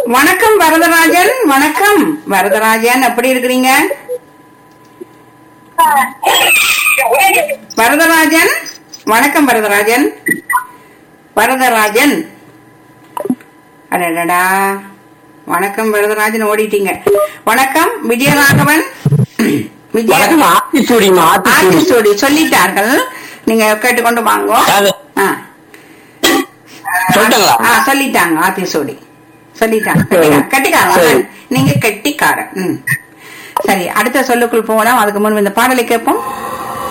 வணக்கம் வரதராஜன் வணக்கம் வரதராஜன் எப்படி இருக்கிறீங்க வரதராஜன் வணக்கம் வரதராஜன் வரதராஜன் அடடடா வணக்கம் வரதராஜன் ஓடிட்டீங்க வணக்கம் விஜயராகவன் விஜய வணக்கம் ஆத்திச்சூடிமா ஆத்திச்சூடி ஆர்டிஸ்டோடி சொல்லிட்டார்கள் நீங்க கேட்டுக்கொண்டு வாங்க யாரு? ஆ. சொல்லிட்டாங்களா? ஆ சொல்லிட்டாங்க ஆர்டிஸ்டோடி சொல்லிட்டாங்க கெட்டிக்காரன். கெட்டிக்காரன் சரி. நீங்க கெட்டிக்காரன் ம். சரி அடுத்த சொல்லுக்குள் போகலாம் அதுக்கு முன்பு இந்த பாடலை கேட்போம்